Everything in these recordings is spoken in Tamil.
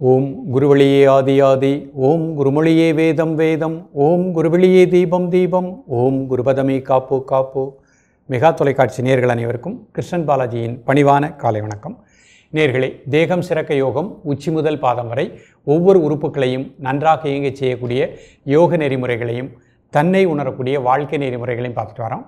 ஓம் குருவழியே ஆதி ஆதி ஓம் குருமொழியே வேதம் வேதம் ஓம் குருவழியே தீபம் தீபம் ஓம் குருபதமே காப்பு காப்பு மெகா தொலைக்காட்சி நேர்கள் அனைவருக்கும் கிருஷ்ணன் பாலாஜியின் பணிவான காலை வணக்கம் நேர்களே தேகம் சிறக்க யோகம் உச்சி முதல் பாதம் வரை ஒவ்வொரு உறுப்புகளையும் நன்றாக இயங்கச் செய்யக்கூடிய யோக நெறிமுறைகளையும் தன்னை உணரக்கூடிய வாழ்க்கை நெறிமுறைகளையும் பார்த்துட்டு வரோம்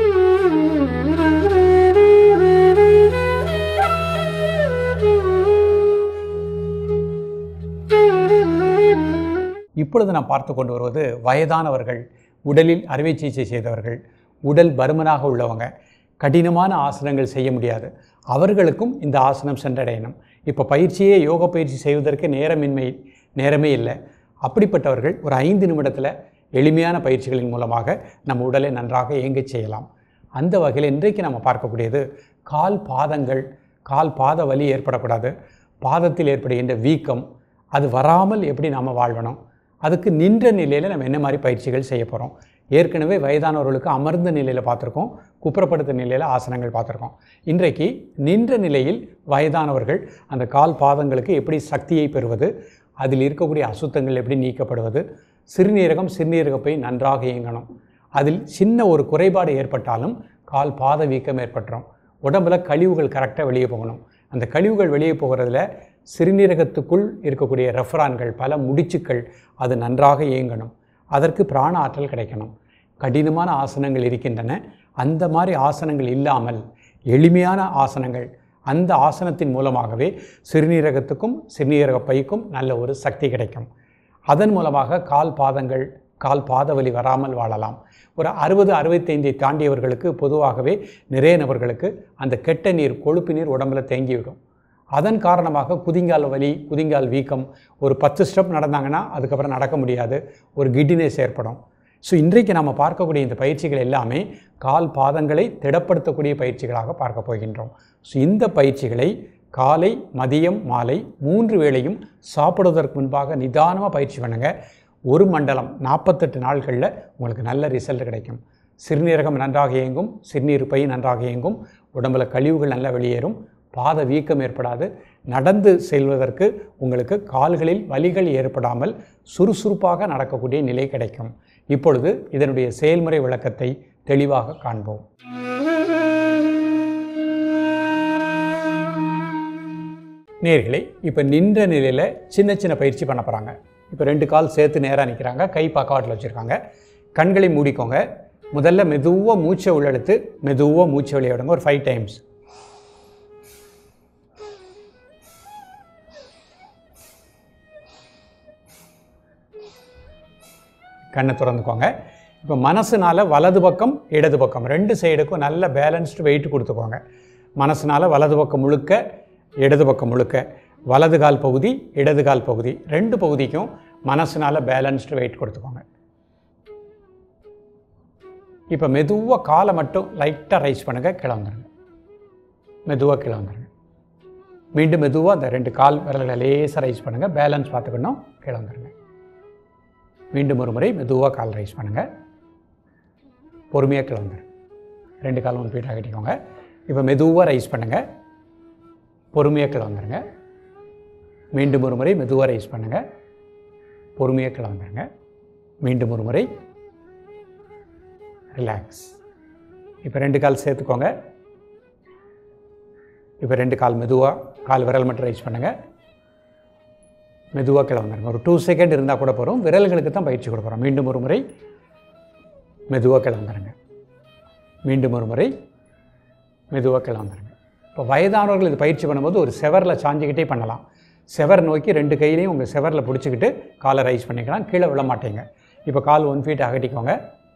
இப்பொழுது நாம் பார்த்து கொண்டு வருவது வயதானவர்கள் உடலில் அறுவை சிகிச்சை செய்தவர்கள் உடல் பருமனாக உள்ளவங்க கடினமான ஆசனங்கள் செய்ய முடியாது அவர்களுக்கும் இந்த ஆசனம் சென்றடையணும் இப்போ பயிற்சியே யோக பயிற்சி செய்வதற்கு நேரமின்மை நேரமே இல்லை அப்படிப்பட்டவர்கள் ஒரு ஐந்து நிமிடத்தில் எளிமையான பயிற்சிகளின் மூலமாக நம்ம உடலை நன்றாக இயங்கச் செய்யலாம் அந்த வகையில் இன்றைக்கு நம்ம பார்க்கக்கூடியது கால் பாதங்கள் கால் பாத வலி ஏற்படக்கூடாது பாதத்தில் ஏற்படுகின்ற வீக்கம் அது வராமல் எப்படி நாம் வாழ்வணும் அதுக்கு நின்ற நிலையில் நம்ம என்ன மாதிரி பயிற்சிகள் செய்ய போகிறோம் ஏற்கனவே வயதானவர்களுக்கு அமர்ந்த நிலையில் பார்த்துருக்கோம் குப்புறப்படுத்த நிலையில் ஆசனங்கள் பார்த்துருக்கோம் இன்றைக்கு நின்ற நிலையில் வயதானவர்கள் அந்த கால் பாதங்களுக்கு எப்படி சக்தியை பெறுவது அதில் இருக்கக்கூடிய அசுத்தங்கள் எப்படி நீக்கப்படுவது சிறுநீரகம் சிறுநீரகப்பை நன்றாக இயங்கணும் அதில் சின்ன ஒரு குறைபாடு ஏற்பட்டாலும் கால் பாத வீக்கம் ஏற்பட்டுரும் உடம்புல கழிவுகள் கரெக்டாக வெளியே போகணும் அந்த கழிவுகள் வெளியே போகிறதுல சிறுநீரகத்துக்குள் இருக்கக்கூடிய ரெஃப்ரான்கள் பல முடிச்சுக்கள் அது நன்றாக இயங்கணும் அதற்கு பிராண ஆற்றல் கிடைக்கணும் கடினமான ஆசனங்கள் இருக்கின்றன அந்த மாதிரி ஆசனங்கள் இல்லாமல் எளிமையான ஆசனங்கள் அந்த ஆசனத்தின் மூலமாகவே சிறுநீரகத்துக்கும் சிறுநீரக பைக்கும் நல்ல ஒரு சக்தி கிடைக்கும் அதன் மூலமாக கால் பாதங்கள் கால் பாத வலி வராமல் வாழலாம் ஒரு அறுபது அறுபத்தைந்தை தாண்டியவர்களுக்கு பொதுவாகவே நிறைய நபர்களுக்கு அந்த கெட்ட நீர் கொழுப்பு நீர் உடம்புல தேங்கிவிடும் அதன் காரணமாக குதிங்கால் வலி குதிங்கால் வீக்கம் ஒரு பத்து ஸ்டெப் நடந்தாங்கன்னா அதுக்கப்புறம் நடக்க முடியாது ஒரு கிட்டினஸ் ஏற்படும் ஸோ இன்றைக்கு நம்ம பார்க்கக்கூடிய இந்த பயிற்சிகள் எல்லாமே கால் பாதங்களை திடப்படுத்தக்கூடிய பயிற்சிகளாக பார்க்க போகின்றோம் ஸோ இந்த பயிற்சிகளை காலை மதியம் மாலை மூன்று வேளையும் சாப்பிடுவதற்கு முன்பாக நிதானமாக பயிற்சி பண்ணுங்கள் ஒரு மண்டலம் நாற்பத்தெட்டு நாட்களில் உங்களுக்கு நல்ல ரிசல்ட் கிடைக்கும் சிறுநீரகம் நன்றாக இயங்கும் சிறுநீர் பை நன்றாக இயங்கும் உடம்புல கழிவுகள் நல்லா வெளியேறும் பாத வீக்கம் ஏற்படாது நடந்து செல்வதற்கு உங்களுக்கு கால்களில் வலிகள் ஏற்படாமல் சுறுசுறுப்பாக நடக்கக்கூடிய நிலை கிடைக்கும் இப்பொழுது இதனுடைய செயல்முறை விளக்கத்தை தெளிவாக காண்போம் நேர்களே இப்போ நின்ற நிலையில் சின்ன சின்ன பயிற்சி பண்ண போகிறாங்க இப்போ ரெண்டு கால் சேர்த்து நேராக நிற்கிறாங்க கை பக்கவாட்டில் வச்சுருக்காங்க கண்களை மூடிக்கோங்க முதல்ல மெதுவாக மூச்சை உள்ளெடுத்து மெதுவாக மூச்சை வெளியே விடுங்க ஒரு ஃபைவ் டைம்ஸ் கண்ணை திறந்துக்கோங்க இப்போ மனசுனால வலது பக்கம் இடது பக்கம் ரெண்டு சைடுக்கும் நல்ல பேலன்ஸ்டு வெயிட் கொடுத்துக்கோங்க மனசுனால வலது பக்கம் முழுக்க இடது பக்கம் முழுக்க வலது கால் பகுதி இடது கால் பகுதி ரெண்டு பகுதிக்கும் மனசுனால பேலன்ஸ்டு வெயிட் கொடுத்துக்கோங்க இப்போ மெதுவாக காலை மட்டும் லைட்டாக ரைஸ் பண்ணுங்கள் கீழே வந்துடுங்க மெதுவாக கீழே வந்துடுங்க மீண்டும் மெதுவாக அந்த ரெண்டு கால் விரல்களை லேசாக ரைஸ் பண்ணுங்கள் பேலன்ஸ் பார்த்துக்கணும் கீழே வந்துடுங்க மீண்டும் ஒரு முறை மெதுவாக கால் ரைஸ் பண்ணுங்கள் பொறுமையாக கீழே வந்துடுங்க ரெண்டு காலும் ஒன் ஃபீட்டாக கட்டிக்கோங்க இப்போ மெதுவாக ரைஸ் பண்ணுங்கள் பொறுமையாக கீழே வந்துடுங்க மீண்டும் ஒரு முறை மெதுவாக ரைஸ் பண்ணுங்கள் பொறுமையாக கீழே வந்துடுங்க மீண்டும் ஒரு முறை ரிலாக்ஸ் இப்போ ரெண்டு கால் சேர்த்துக்கோங்க இப்போ ரெண்டு கால் மெதுவாக கால் விரல் மட்டும் ரைஸ் பண்ணுங்கள் மெதுவாக கீழே வந்துடுங்க ஒரு டூ செகண்ட் இருந்தால் கூட போகிறோம் விரல்களுக்கு தான் பயிற்சி கொடுக்குறோம் மீண்டும் ஒரு முறை மெதுவாக கீழே வந்துடுங்க மீண்டும் ஒரு முறை மெதுவாக கீழே வந்துடுங்க இப்போ வயதானவர்கள் இது பயிற்சி பண்ணும்போது ஒரு செவரில் சாஞ்சிக்கிட்டே பண்ணலாம் செவர் நோக்கி ரெண்டு கையிலையும் உங்கள் செவரில் பிடிச்சிக்கிட்டு காலை ரைஸ் பண்ணிக்கலாம் கீழே விழ மாட்டீங்க இப்போ கால் ஒன் ஃபீட் அகட்டிக்கோங்க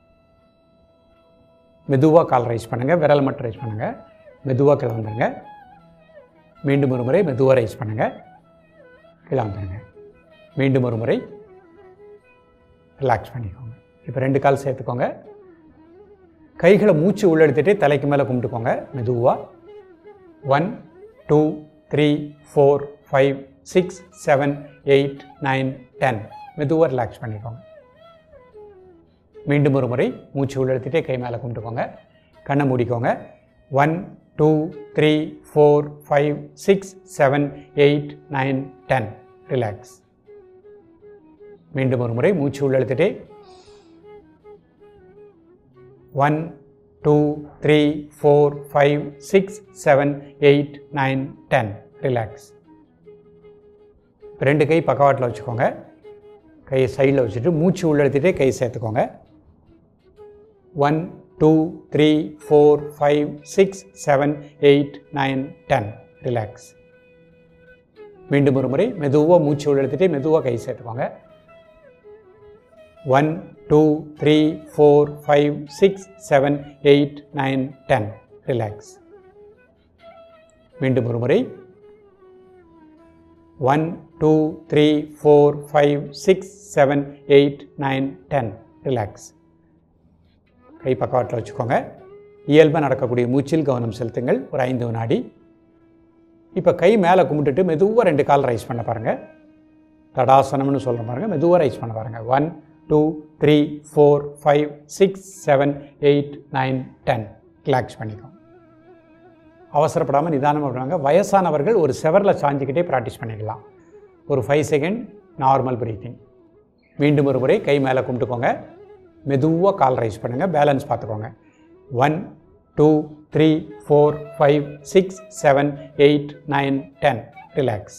மெதுவாக கால் ரைஸ் பண்ணுங்கள் விரல் மட்டும் ரைஸ் பண்ணுங்கள் மெதுவாக கீழே வந்துடுங்க மீண்டும் ஒரு முறை மெதுவாக ரைஸ் பண்ணுங்கள் கீழே வந்துடுங்க மீண்டும் ஒரு முறை ரிலாக்ஸ் பண்ணிக்கோங்க இப்போ ரெண்டு கால் சேர்த்துக்கோங்க கைகளை மூச்சு உள்ளெடுத்துட்டு தலைக்கு மேலே கும்பிட்டுக்கோங்க மெதுவாக one two three four five six seven eight nine ten மெதுவாக ரிலாக்ஸ் பண்ணிக்கோங்க மீண்டும் ஒரு முறை மூச்சு உள்ளெடுத்துட்டே கை மேலே கும்பிட்டுக்கோங்க கண்ணை மூடிக்கோங்க one two three four five six seven eight nine ten relax மீண்டும் ஒரு முறை மூச்சு உள்ளெழுத்துட்டே one two three four five six seven eight nine ten relax ரெண்டு கை பக்கவாட்டில் வச்சுக்கோங்க கையை சைடில் வச்சுட்டு மூச்சு உள்ளெழுத்திட்டே கை சேர்த்துக்கோங்க one two three four five six seven eight nine ten relax மீண்டும் ஒரு முறை மெதுவாக மூச்சு உள்ளெழுத்திட்டே மெதுவாக கை சேர்த்துக்கோங்க one two three four five six seven eight nine ten relax மீண்டும் ஒரு முறை one two three four five six seven eight nine ten relax கை பக்கவாட்டில் வச்சுக்கோங்க இயல்பாக நடக்கக்கூடிய மூச்சில் கவனம் செலுத்துங்கள் ஒரு ஐந்து வினாடி இப்போ கை மேலே கும்பிட்டுட்டு மெதுவாக ரெண்டு கால் ரைஸ் பண்ண பாருங்கள் தடாசனம்னு சொல்கிற பாருங்கள் மெதுவாக ரைஸ் பண்ண பாருங்கள் one two three four five six seven eight nine ten relax பண்ணிக்கோங்க அவசரப்படாமல் நிதானமாக பண்ணுவாங்க வயசானவர்கள் ஒரு செவரில் சாஞ்சிக்கிட்டே ப்ராக்டிஸ் பண்ணிக்கலாம் ஒரு ஃபைவ் செகண்ட் நார்மல் பிரீத்திங் மீண்டும் ஒரு முறை கை மேலே கும்பிட்டுக்கோங்க மெதுவாக கால் ரைஸ் பண்ணுங்கள் பேலன்ஸ் பார்த்துக்கோங்க one two three four five six seven eight nine ten relax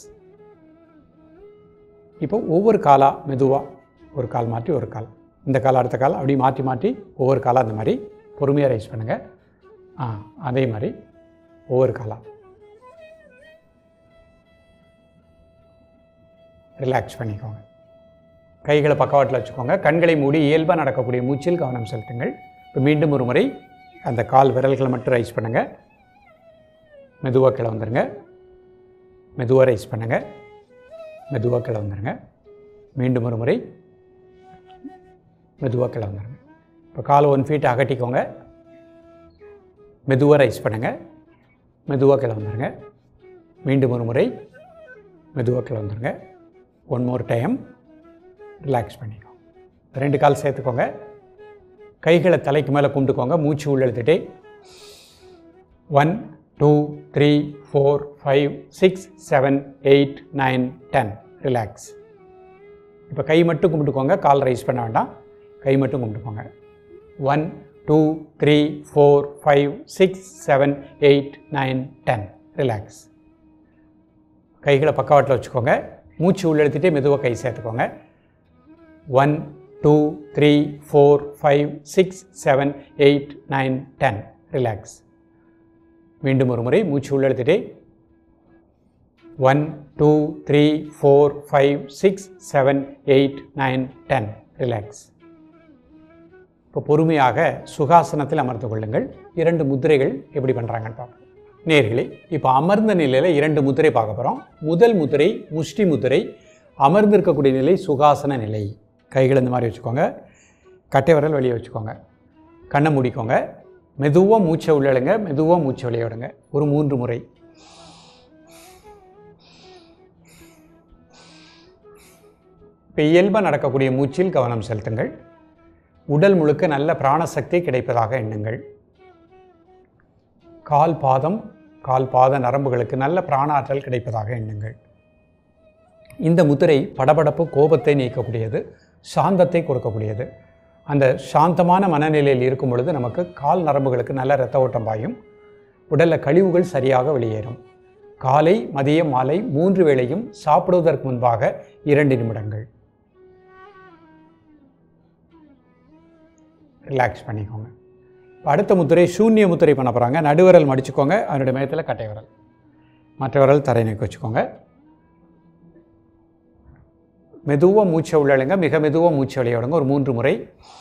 இப்போ ஒவ்வொரு காலாக மெதுவாக ஒரு கால் மாற்றி ஒரு கால் இந்த கால் அடுத்த கால் அப்படி மாற்றி மாற்றி ஒவ்வொரு காலாக அந்த மாதிரி பொறுமையாக ரைஸ் பண்ணுங்கள் ஆ அதே மாதிரி ஒவ்வொரு காலாக ரிலாக்ஸ் பண்ணிக்கோங்க கைகளை பக்கவாட்டில் வச்சுக்கோங்க கண்களை மூடி இயல்பாக நடக்கக்கூடிய மூச்சில் கவனம் செலுத்துங்கள் இப்போ மீண்டும் ஒரு முறை அந்த கால் விரல்களை மட்டும் ரைஸ் பண்ணுங்கள் மெதுவாக கீழே வந்துருங்க மெதுவாக ரைஸ் பண்ணுங்கள் மெதுவாக கீழே வந்துருங்க மீண்டும் ஒரு முறை மெதுவாக கீழே வந்துருங்க இப்போ கால் ஒன் ஃபீட் அகட்டிக்கோங்க மெதுவாக ரைஸ் பண்ணுங்கள் மெதுவாக கீழே வந்துருங்க மீண்டும் ஒரு முறை மெதுவாக கீழே வந்துருங்க ஒன் மோர் டைம் ரிலாக்ஸ் பண்ணிக்கோங்க ரெண்டு கால் சேர்த்துக்கோங்க கைகளை தலைக்கு மேலே கும்பிட்டுக்கோங்க மூச்சு உள்ளெழுத்துட்டே one two three four five six seven eight nine ten relax இப்போ கை மட்டும் கும்பிட்டுக்கோங்க கால் ரைஸ் பண்ண வேண்டாம் கை மட்டும் கும்பிட்டுக்கோங்க one two three four five six seven eight nine ten relax கைகளை பக்கவாட்டில் வச்சுக்கோங்க மூச்சு உள்ளெழுத்திட்டே மெதுவாக கை சேர்த்துக்கோங்க one two three four five six seven eight nine ten relax மீண்டும் ஒரு முறை மூச்சு உள்ளெழுத்திட்டே one two three four five six seven eight nine ten relax இப்போ பொறுமையாக சுகாசனத்தில் அமர்ந்து கொள்ளுங்கள் இரண்டு முத்திரைகள் எப்படி பண்ணுறாங்கன்னு பார்ப்போம் நேர்களே இப்போ அமர்ந்த நிலையில் இரண்டு முத்திரை பார்க்க போகிறோம் முதல் முத்திரை முஷ்டி முத்திரை அமர்ந்திருக்கக்கூடிய நிலை சுகாசன நிலை கைகள் இந்த மாதிரி வச்சுக்கோங்க கட்டை விரல் வெளியே வச்சுக்கோங்க கண்ணை மூடிக்கோங்க மெதுவாக மூச்சை உள்ளழுங்க மெதுவாக மூச்சை வெளியே விடுங்க ஒரு மூன்று முறை இப்போ இயல்பாக நடக்கக்கூடிய மூச்சில் கவனம் செலுத்துங்கள் உடல் முழுக்க நல்ல பிராணசக்தி கிடைப்பதாக எண்ணுங்கள் கால் பாதம் கால் பாத நரம்புகளுக்கு நல்ல பிராண ஆற்றல் கிடைப்பதாக எண்ணுங்கள் இந்த முத்திரை படபடப்பு கோபத்தை நீக்கக்கூடியது சாந்தத்தை கொடுக்கக்கூடியது அந்த சாந்தமான மனநிலையில் இருக்கும் பொழுது நமக்கு கால் நரம்புகளுக்கு நல்ல இரத்த ஓட்டம் பாயும் உடலில் கழிவுகள் சரியாக வெளியேறும் காலை மதியம் மாலை மூன்று வேளையும் சாப்பிடுவதற்கு முன்பாக இரண்டு நிமிடங்கள் ரிலாக்ஸ் பண்ணிக்கோங்க இப்போ அடுத்த முத்திரை சூன்ய முத்திரை பண்ண போகிறாங்க நடுவிரல் மடிச்சுக்கோங்க அதனுடைய மையத்தில் கட்டை விரல் மற்ற விரல் தரை நோக்கி வச்சுக்கோங்க மெதுவாக மூச்சை உள்ளழுங்க மிக மெதுவாக மூச்சை வெளியே விடுங்க ஒரு மூன்று முறை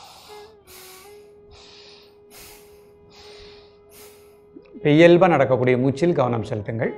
இப்போ இயல்பாக நடக்கக்கூடிய மூச்சில் கவனம் செலுத்துங்கள்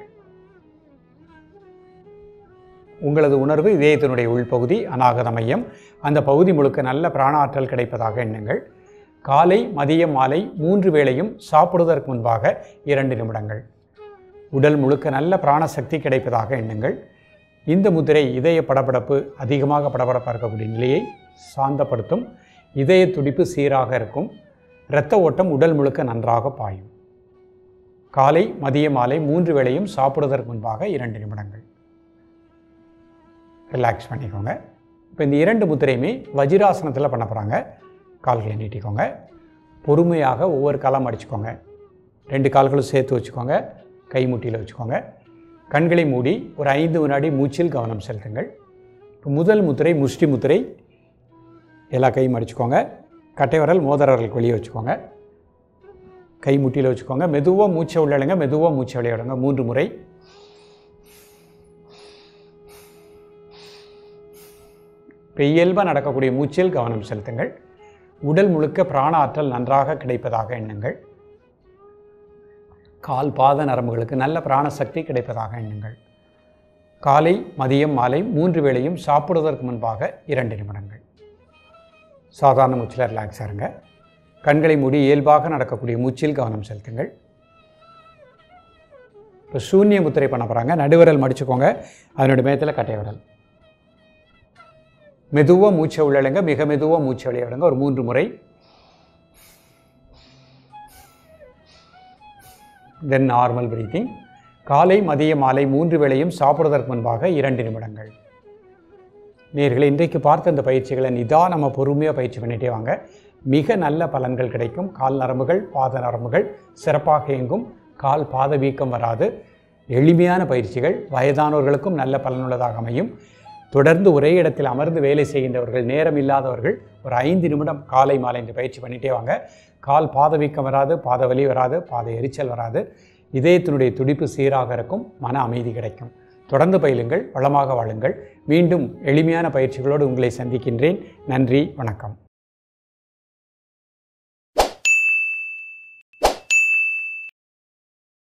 உங்களது உணர்வு இதயத்தினுடைய உள்பகுதி அநாகத மையம் அந்த பகுதி முழுக்க நல்ல பிராணாற்றல் கிடைப்பதாக எண்ணுங்கள் காலை மதியம் மாலை மூன்று வேளையும் சாப்பிடுவதற்கு முன்பாக இரண்டு நிமிடங்கள் உடல் முழுக்க நல்ல பிராணசக்தி கிடைப்பதாக எண்ணுங்கள் இந்த முதிரை இதய படபடப்பு அதிகமாக படபடப்பாக இருக்கக்கூடிய நிலையை சாந்தப்படுத்தும் இதய துடிப்பு சீராக இருக்கும் இரத்த ஓட்டம் உடல் முழுக்க நன்றாக பாயும் காலை மதிய மாலை மூன்று வேளையும் சாப்பிடுவதற்கு முன்பாக இரண்டு நிமிடங்கள் ரிலாக்ஸ் பண்ணிக்கோங்க இப்போ இந்த இரண்டு முத்திரையுமே வஜிராசனத்தில் பண்ண போகிறாங்க கால்களை நீட்டிக்கோங்க பொறுமையாக ஒவ்வொரு காலம் அடிச்சுக்கோங்க ரெண்டு கால்களும் சேர்த்து வச்சுக்கோங்க கை முட்டியில் வச்சுக்கோங்க கண்களை மூடி ஒரு ஐந்து வினாடி மூச்சில் கவனம் செலுத்துங்கள் இப்போ முதல் முத்திரை முஷ்டி முத்திரை எல்லா கையும் அடிச்சுக்கோங்க கட்டை விரல் மோதிர விரலுக்கு வெளியே வச்சுக்கோங்க கை முட்டியில் வச்சுக்கோங்க மெதுவாக மூச்சை உள்ளடுங்க மெதுவாக மூச்சை விளையாடுங்க மூன்று முறை இப்போ இயல்பாக நடக்கக்கூடிய மூச்சில் கவனம் செலுத்துங்கள் உடல் முழுக்க பிராண ஆற்றல் நன்றாக கிடைப்பதாக எண்ணுங்கள் கால் பாத நரம்புகளுக்கு நல்ல பிராண சக்தி கிடைப்பதாக எண்ணுங்கள் காலை மதியம் மாலை மூன்று வேளையும் சாப்பிடுவதற்கு முன்பாக இரண்டு நிமிடங்கள் சாதாரண மூச்சில் ரிலாக்ஸ் ஆருங்க கண்களை மூடி இயல்பாக நடக்கக்கூடிய மூச்சில் கவனம் செலுத்துங்கள் இப்போ சூன்ய முத்திரை பண்ண போகிறாங்க நடுவிரல் மடிச்சுக்கோங்க அதனுடைய மேத்தில் கட்டை விரல் மெதுவாக மூச்சை உள்ளழுங்க மிக மெதுவாக மூச்சை வெளியிடுங்க ஒரு மூன்று முறை தென் நார்மல் பிரீத்திங் காலை மதிய மாலை மூன்று வேளையும் சாப்பிடுவதற்கு முன்பாக இரண்டு நிமிடங்கள் நேர்களை இன்றைக்கு பார்த்த இந்த பயிற்சிகளை நிதானமாக பொறுமையாக பயிற்சி பண்ணிட்டே வாங்க மிக நல்ல பலன்கள் கிடைக்கும் கால் நரம்புகள் பாத நரம்புகள் சிறப்பாக இயங்கும் கால் பாத வீக்கம் வராது எளிமையான பயிற்சிகள் வயதானவர்களுக்கும் நல்ல பலனுள்ளதாக அமையும் தொடர்ந்து ஒரே இடத்தில் அமர்ந்து வேலை செய்கின்றவர்கள் நேரம் இல்லாதவர்கள் ஒரு ஐந்து நிமிடம் காலை மாலை இந்த பயிற்சி பண்ணிட்டே வாங்க கால் பாத வீக்கம் வராது பாத வலி வராது பாத எரிச்சல் வராது இதயத்தினுடைய துடிப்பு சீராக இருக்கும் மன அமைதி கிடைக்கும் தொடர்ந்து பயிலுங்கள் வளமாக வாழுங்கள் மீண்டும் எளிமையான பயிற்சிகளோடு உங்களை சந்திக்கின்றேன் நன்றி வணக்கம்